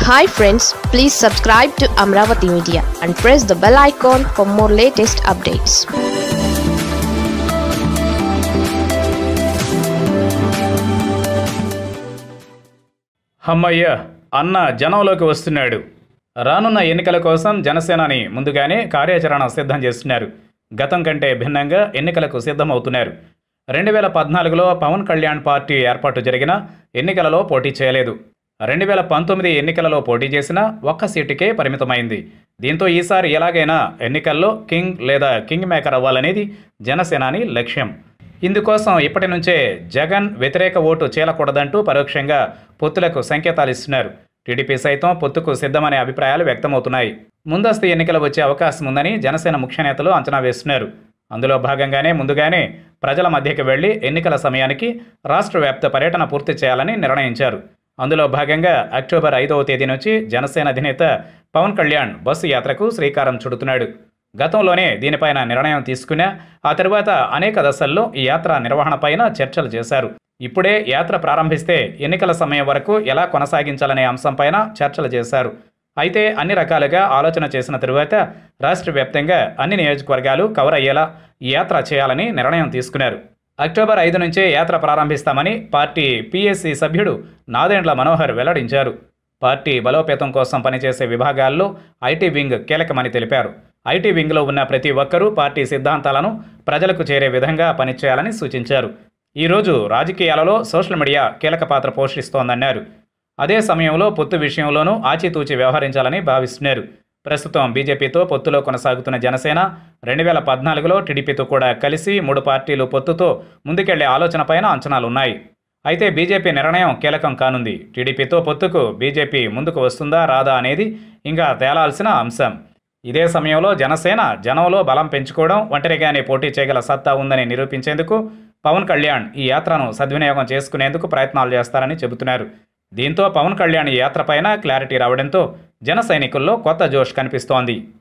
hi friends please subscribe to Amaravati media and press the bell icon for more latest updates హమ్మయ్య అన్న జనంలోకి వస్తున్నాడు రానున్న ఎన్నికల కోసం జనసేనాని ముందుగానే కార్యాచరణ సిద్ధం చేస్తున్నారు గతం కంటే భిన్నంగా ఎన్నికలకు సిద్ధమవుతున్నారు రెండు వేల పద్నాలుగులో పవన్ కళ్యాణ్ పార్టీ ఏర్పాటు జరిగిన ఎన్నికలలో పోటీ చేయలేదు రెండు వేల పంతొమ్మిది ఎన్నికలలో పోటీ చేసిన ఒక్క సీటుకే పరిమితమైంది దీంతో ఈసారి ఎలాగైనా ఎన్నికల్లో కింగ్ లేదా కింగ్ మేకర్ అవ్వాలనేది జనసేనాని లక్ష్యం ఇందుకోసం ఇప్పటి నుంచే జగన్ వ్యతిరేక ఓటు చీలకూడదంటూ పరోక్షంగా పొత్తులకు సంకేతాలు ఇస్తున్నారు టీడీపీ సైతం పొత్తుకు సిద్ధమనే అభిప్రాయాలు వ్యక్తమవుతున్నాయి ముందస్తు ఎన్నికలు వచ్చే అవకాశం ఉందని జనసేన ముఖ్య నేతలు అంచనా వేస్తున్నారు అందులో భాగంగానే ముందుగానే ప్రజల మధ్యకి వెళ్లి ఎన్నికల సమయానికి రాష్ట్ర వ్యాప్త పర్యటన పూర్తి చేయాలని నిర్ణయించారు అందులో భాగంగా అక్టోబర్ ఐదవ తేదీ నుంచి జనసేన అధినేత పవన్ కళ్యాణ్ బస్సు యాత్రకు శ్రీకారం చుడుతున్నాడు గతంలోనే దీనిపైన నిర్ణయం తీసుకున్నా ఆ తరువాత అనేక దశల్లో ఈ యాత్ర నిర్వహణపైన చర్చలు చేశారు ఇప్పుడే యాత్ర ప్రారంభిస్తే ఎన్నికల సమయం వరకు ఎలా కొనసాగించాలనే అంశంపైన చర్చలు చేశారు అయితే అన్ని రకాలుగా ఆలోచన చేసిన తరువాత రాష్ట్ర వ్యాప్తంగా అన్ని నియోజకవర్గాలు కవర్ అయ్యేలా ఈ యాత్ర చేయాలని నిర్ణయం తీసుకున్నారు అక్టోబర్ ఐదు నుంచే యాత్ర ప్రారంభిస్తామని పార్టీ పీఎస్సీ సభ్యుడు నాదెండ్ల మనోహర్ వెల్లడించారు పార్టీ బలోపేతం కోసం పనిచేసే విభాగాల్లో ఐటీ వింగ్ కీలకమని తెలిపారు ఐటీ వింగ్లో ఉన్న ప్రతి ఒక్కరూ పార్టీ సిద్ధాంతాలను ప్రజలకు చేరే విధంగా పనిచేయాలని సూచించారు ఈరోజు రాజకీయాలలో సోషల్ మీడియా కీలక పాత్ర పోషిస్తోందన్నారు అదే సమయంలో పొత్తు విషయంలోనూ ఆచితూచి వ్యవహరించాలని భావిస్తున్నారు ప్రస్తుతం బీజేపీతో పొత్తులో కొనసాగుతున్న జనసేన రెండు వేల పద్నాలుగులో టీడీపీతో కూడా కలిసి మూడు పార్టీలు పొత్తుతో ముందుకెళ్లే ఆలోచనపైన అంచనాలున్నాయి అయితే బీజేపీ నిర్ణయం కీలకం కానుంది టీడీపీతో పొత్తుకు బీజేపీ ముందుకు వస్తుందా రాదా అనేది ఇంకా తేలాల్సిన అంశం ఇదే సమయంలో జనసేన జనంలో బలం పెంచుకోవడం ఒంటరిగానే పోటీ చేయగల సత్తా ఉందని నిరూపించేందుకు పవన్ కళ్యాణ్ ఈ యాత్రను సద్వినియోగం చేసుకునేందుకు ప్రయత్నాలు చేస్తారని చెబుతున్నారు దీంతో పవన్ కళ్యాణ్ ఈ యాత్రపైన క్లారిటీ రావడంతో జన సైనికుల్లో కొత్త జోష్ కనిపిస్తోంది